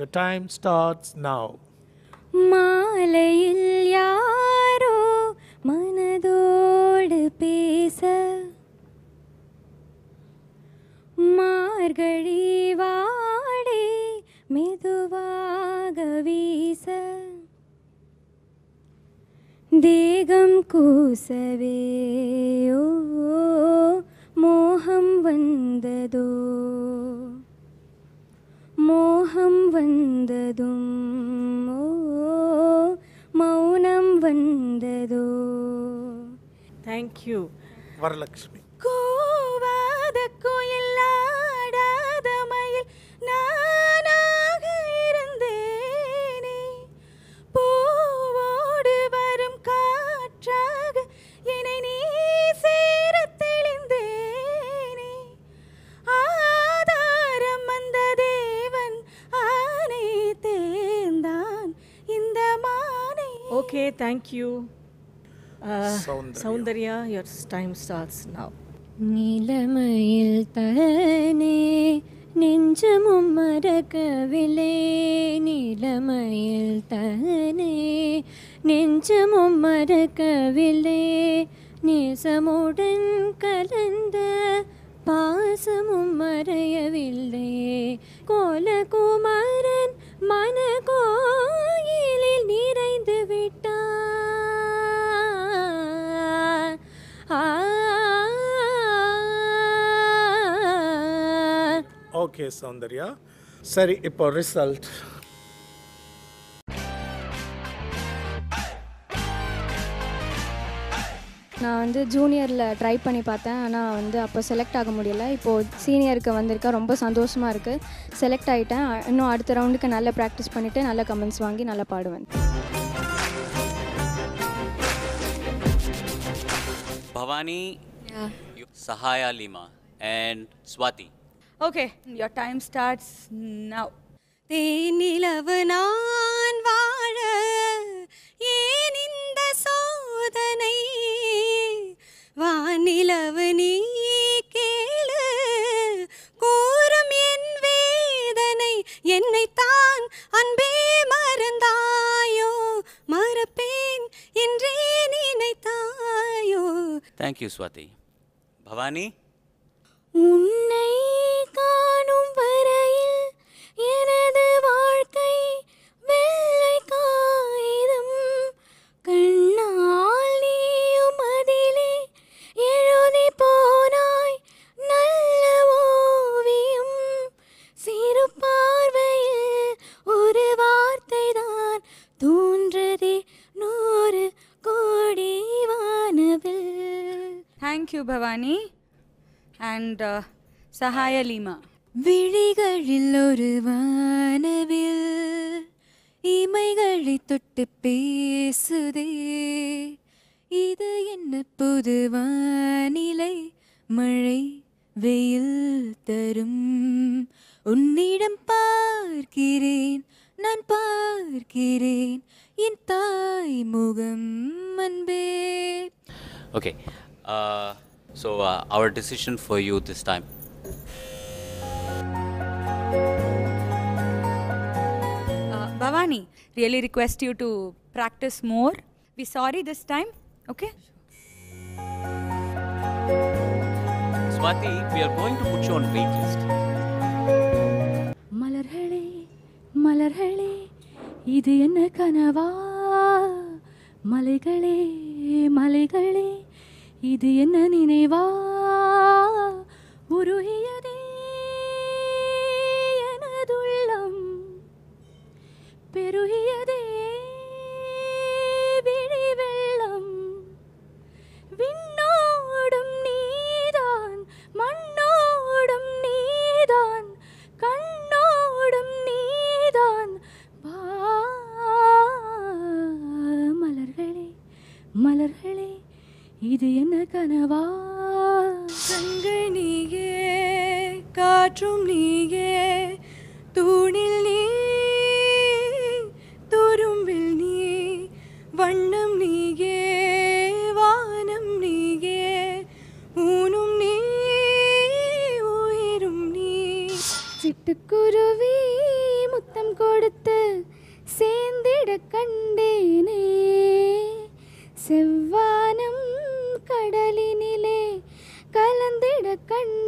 Your time starts now. மாலையில் யாரோ மனதோடு பேச மார்கழி வாடே மெதுவாக வீச தேகம் கூசவே ஓ மோகம் வந்ததோ மோகம் வந்ததும் ஓ மௌனம் வந்ததோ தேங்க்யூ Varalakshmi. கூவாத குயில் ஆடாத மயில் நானாக இருந்தேனே பூவோடு வரும் காற்றாக என்னை நீ சேரத் தெளிந்தேனே ஆதாரம் அந்த தேவன் ஆனை தேர்ந்தான் இந்த மானை okay thank you Soundarya. Soundarya your time starts now நிலமையில் தானே நெஞ்சமும் மறக்கவில்லை நிலமையில் தானே நெஞ்சமும் மறக்கவில்லை நேசமுடன் கலந்த பாசமும் மறையவில்லை கோலகுமாரன் மனகோயிலில் நிறைந்து விட்டார் ஆ Okay, Soundarya. சரி இப்போ ரிசல்ட் நான் வந்து ஜூனியரில் ட்ரை பண்ணி பார்த்தேன் ஆனால் வந்து அப்போ செலக்ட் ஆக முடியல இப்போது சீனியருக்கு வந்திருக்கேன் ரொம்ப சந்தோஷமாக இருக்குது செலக்ட் ஆகிட்டேன் இன்னும் அடுத்த ரவுண்டுக்கு நல்லா ப்ராக்டிஸ் பண்ணிவிட்டு நல்ல கமெண்ட்ஸ் வாங்கி நல்லா பாடுவேன் Bhavani, you- Sahaya Lima, and Swati. Okay your time starts now தேனிலவு நான் வாழ ஏன் இந்த சோதனை வானிலவு நீ கேளு கூறும் என் வேதனை என்னைத்தான் அன்பே மறந்தாயோ மறப்பேன் என்றே நினைத்தாயோ Thank you, Swati. Bhavani, உன்னை காணும் வரையில் எனது வாழ்க்கை வெள்ளை காகிதம் கண்ணால் நீயும் அதிலே எழுதி போனாய் நல்ல ஓவியம் சிறு பார்வையில் ஒரு வார்த்தை தான் தோன்றதே நூறு கோடி வானவில் தேங்க்யூ பவானி அண்ட் சஹாய லீமா விழிகளில் ஒரு வானவில் இமைகளை தொட்டு பேசுதே இது என்ன புது வானிலை மழை வெயில் தரும் உன்னிடம் பார்க்கிறேன் நான் பார்க்கிறேன் என் தாய் முகம் அன்பே okay. Uh, so, uh, our decision for you this time. Bhavani really request you to practise more we sorry this time okay Swati, we are going to put you on wait list. மலர்களே மலர்களே இது என்ன கனவா மலைகளே மலைகளே இது என்ன நினைவா உருகியதே எனதுள்ளம் பெருகியதே விழி வெள்ளம் விண்ணோடும் நீதான் மண்ணோடும் நீதான் கண்ணோடும் நீதான் வா மலர்களே மலர்களே இது என்ன கனவா கண்கள் நீயே காற்றும் நீயே தூணில் நீ துரும்பில் நீ வண்ணம் நீயே வானம் நீயே ஊனும் நீ உயிரும் நீ சிட்டுக்குருவி முத்தம் கொடுத்து சேர்ந்திட கண்டேனே செவ்வானம் கடலினிலே கலந்திட கண்டேனே